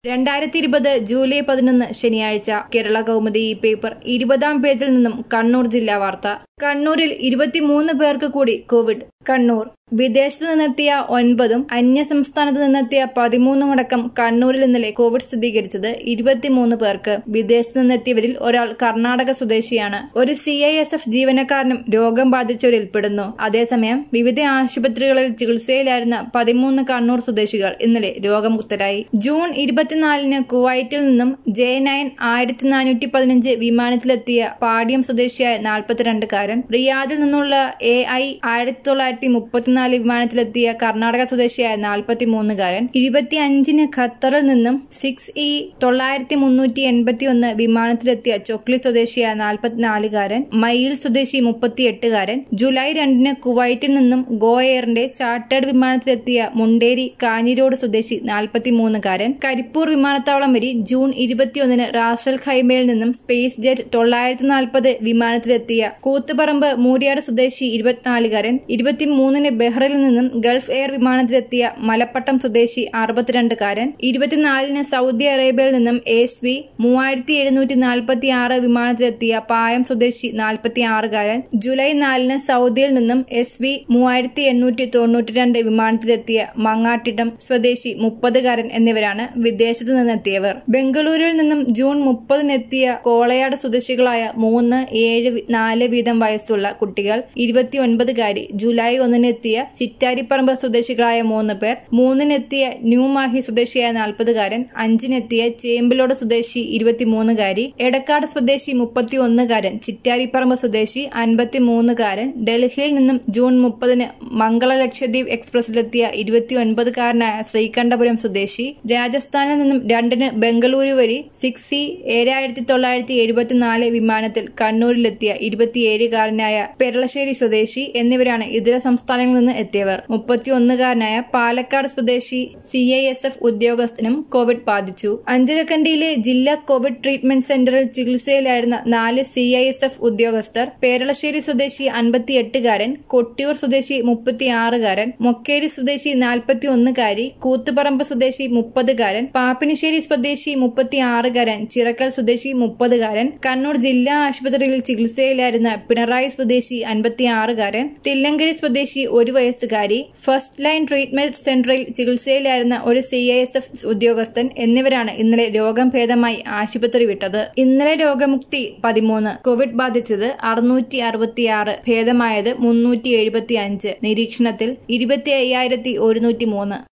രണ്ടായിരത്തി ഇരുപത് ജൂലൈ പതിനൊന്ന് ശനിയാഴ്ച കേരള കൗമുദി ഈ പേപ്പർ ഇരുപതാം പേജിൽ നിന്നും കണ്ണൂർ ജില്ലാ വാർത്ത കണ്ണൂരിൽ ഇരുപത്തിമൂന്ന് പേർക്ക് കൂടി കോവിഡ് കണ്ണൂർ വിദേശത്ത് നിന്നെത്തിയ ഒൻപതും അന്യ സംസ്ഥാനത്ത് നിന്നെത്തിയ പതിമൂന്നും അടക്കം കണ്ണൂരിൽ ഇന്നലെ കോവിഡ് സ്ഥിരീകരിച്ചത് ഇരുപത്തിമൂന്ന് പേർക്ക് വിദേശത്ത് നിന്നെത്തിയവരിൽ ഒരാൾ കർണാടക സ്വദേശിയാണ് ഒരു സി ഐ എസ് എഫ് ജീവനക്കാരനും രോഗം ബാധിച്ചവരിൽ പെടുന്നു അതേസമയം വിവിധ ആശുപത്രികളിൽ ചികിത്സയിലായിരുന്ന പതിമൂന്ന് കണ്ണൂർ സ്വദേശികൾ ഇന്നലെ രോഗമുക്തരായി ജൂൺ ഇരുപത്തിനാലിന് കുവൈറ്റിൽ നിന്നും ജെ നയൻ ആയിരത്തി നാനൂറ്റി പതിനഞ്ച് വിമാനത്തിലെത്തിയ പാട്യം സ്വദേശിയായ നാൽപ്പത്തിരണ്ടുകാരൻ റിയാദിൽ നിന്നുള്ള എ ഐ ആയിരത്തി തൊള്ളായിരത്തി മുപ്പത്തിനാല് വിമാനത്തിലെത്തിയ കർണാടക സ്വദേശിയായ നാൽപ്പത്തിമൂന്നുകാരൻ ഇരുപത്തിയഞ്ചിന് ഖത്തറിൽ നിന്നും സിക്സ് ഇ തൊള്ളായിരത്തി മുന്നൂറ്റി എൺപത്തി ഒന്ന് വിമാനത്തിലെത്തിയ ചൊക്ലി സ്വദേശിയായ നാൽപ്പത്തിനാലുകാരൻ മയിൽ സ്വദേശി മുപ്പത്തിയെട്ടുകാരൻ ജൂലൈ രണ്ടിന് കുവൈറ്റിൽ നിന്നും ഗോ എയറിന്റെ ചാർട്ടേഡ് വിമാനത്തിലെത്തിയ മുണ്ടേരി കാഞ്ഞിരോട് സ്വദേശി നാൽപ്പത്തിമൂന്നുകാരൻ കരിപ്പൂർ വിമാനത്താവളം വഴി ജൂൺ ഇരുപത്തിയൊന്നിന് റാസൽ ഖൈമയിൽ നിന്നും സ്പേസ് ജെറ്റ് തൊള്ളായിരത്തി നാൽപ്പത് വിമാനത്തിലെത്തിയ കൂത്തുപറമ്പ് മൂരിയാട് സ്വദേശി ഇരുപത്തിനാലുകാരൻ ഇരുപത്തിമൂന്നിന് ബെഹ്റിൽ നിന്നും ഗൾഫ് എയർ വിമാനത്തിലെത്തിയ മലപ്പട്ടം സ്വദേശി അറുപത്തിരണ്ടുകാരൻ ഇരുപത്തിനാലിന് സൗദി അറേബ്യയിൽ നിന്നും എസ് വി മൂവായിരത്തി എഴുന്നൂറ്റി നാൽപ്പത്തി ആറ് വിമാനത്തിലെത്തിയ പായം സ്വദേശി നാൽപ്പത്തി ആറുകാരൻ ജൂലൈ നാലിന് സൗദിയിൽ നിന്നും എസ് വി മൂവായിരത്തി എണ്ണൂറ്റി തൊണ്ണൂറ്റി രണ്ട് വിമാനത്തിലെത്തിയ മങ്ങാട്ടിടം സ്വദേശി മുപ്പതുകാരൻ എന്നിവരാണ് വിദേശത്ത് നിന്നെത്തിയവർ ബംഗളൂരുവിൽ നിന്നും ജൂൺ മുപ്പതിനെത്തിയ കോളയാട് സ്വദേശികളായ മൂന്ന് ഏഴ് വി- നാല് വീതം വയസ്സുള്ള കുട്ടികൾ ഇരുപത്തിയൊൻപതുകാരി ജൂലൈ ഒന്നിനെത്തിയ ചിറ്റാരിപ്പറമ്പ് സ്വദേശികളായ മൂന്ന് പേർ മൂന്നിനെത്തിയ ന്യൂമാഹി സ്വദേശിയായ നാൽപ്പതുകാരൻ അഞ്ചിനെത്തിയ ചേമ്പിലോട് സ്വദേശി ഇരുപത്തിമൂന്നുകാരി എടക്കാട് സ്വദേശി മുപ്പത്തിയൊന്നുകാരൻ ചിറ്റാരിപ്പറമ്പ് സ്വദേശി അൻപത്തിമൂന്നുകാരൻ ഡൽഹിയിൽ നിന്നും ജൂൺ മുപ്പതിന് മംഗള ലക്ഷദ്വീപ് എക്സ്പ്രസിലെത്തിയ ഇരുപത്തിയൊൻപതുകാരനായ ശ്രീകണ്ഠപുരം സ്വദേശി രാജസ്ഥാനിൽ നിന്നും രണ്ടിന് ബംഗളൂരു വഴി സിക്സ് സി ഏഴായിരത്തി തൊള്ളായിരത്തി എഴുപത്തിനാല് വിമാനത്തിൽ കണ്ണൂരിലെത്തിയ ഇരുപത്തിയേഴുകാരനായ പെരളശ്ശേരി സ്വദേശി എന്നിവരാണ് ഇതര സംസ്ഥാനങ്ങളിൽ നിന്ന് എത്തിയവർ മുപ്പത്തിയൊന്നുകാരനായ പാലക്കാട് സ്വദേശി സി ഐ എസ് എഫ് ഉദ്യോഗസ്ഥനും കോവിഡ് ബാധിച്ചു അഞ്ചരക്കണ്ടിയിലെ ജില്ലാ കോവിഡ് ട്രീറ്റ്മെന്റ് സെന്ററിൽ ചികിത്സയിലായിരുന്ന നാല് സി ഐ എസ് എഫ് ഉദ്യോഗസ്ഥർ പേരളശ്ശേരി സ്വദേശി അൻപത്തിയെട്ടുകാരൻ കൊട്ടിയൂർ സ്വദേശി മുപ്പത്തിയാറുകാരൻ മൊക്കേരി സ്വദേശി നാൽപ്പത്തിയൊന്നുകാരി കൂത്തുപറമ്പ് സ്വദേശി മുപ്പതുകാരൻ പാപ്പിനിശ്ശേരി സ്വദേശി മുപ്പത്തിയാറുകാരൻ ചിറക്കൽ സ്വദേശി മുപ്പതുകാരൻ കണ്ണൂർ ജില്ലാ ആശുപത്രിയിൽ ചികിത്സയിലായിരുന്ന പിണറായി സ്വദേശി അൻപത്തിയാറുകാരൻ തില്ലങ്കരി സ്വദേശി ഒരു വയസ്സുകാരി ഫസ്റ്റ് ലൈൻ ട്രീറ്റ്മെന്റ് സെന്ററിൽ ചികിത്സയിലായിരുന്ന ഒരു സി ഐ എസ് എഫ് ഉദ്യോഗസ്ഥൻ എന്നിവരാണ് ഇന്നലെ രോഗം ഭേദമായി ആശുപത്രി വിട്ടത് ഇന്നലെ രോഗമുക്തി പതിമൂന്ന് കോവിഡ് ബാധിച്ചത് അറുന്നൂറ്റി അറുപത്തിയാറ് ഭേദമായത് മുന്നൂറ്റി എഴുപത്തി അഞ്ച് നിരീക്ഷണത്തിൽ ഇരുപത്തി അയ്യായിരത്തി ഒരുന്നൂറ്റി മൂന്ന്